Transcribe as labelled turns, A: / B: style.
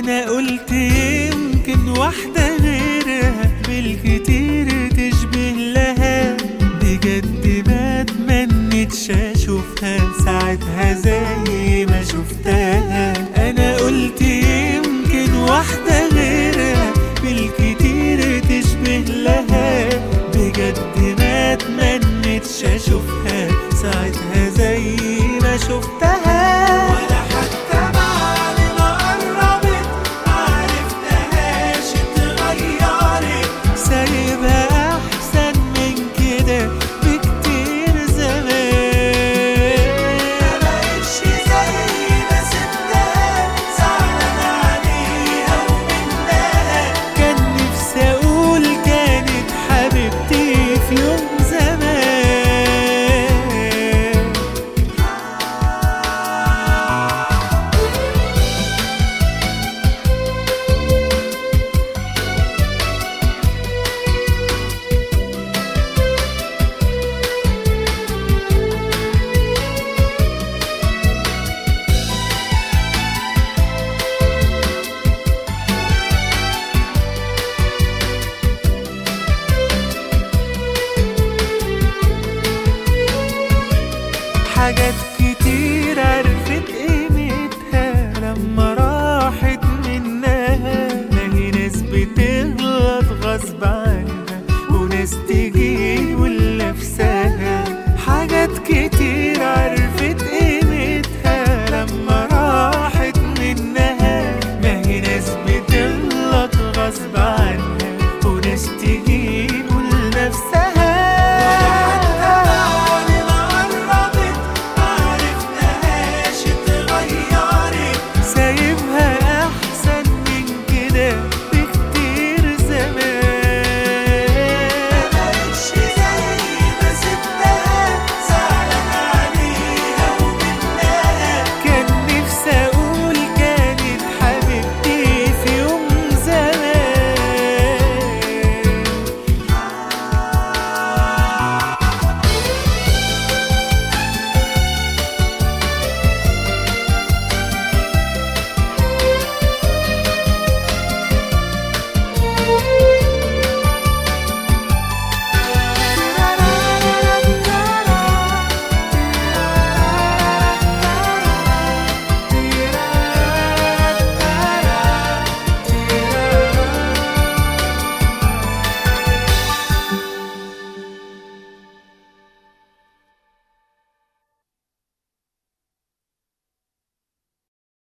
A: انا قلت يمكن واحدة غيرها بالكتير تشبه لها بجد ما اتمنتش اشوفها ساعتها زي ما شفتها انا قلت يمكن واحدة غيرها بالكتير تشبه لها بجد ما اتمنتش اشوفها ساعتها زي ما شفتها ولا حتى بعد ما قربت معرفتهاش اتغيرت سايبها احسن من كده بكتير زمان ما بقتش زي ما سبتها زعلان عليها ومنها كان نفسي اقول كانت حبيبتي في يوم زمان حاجات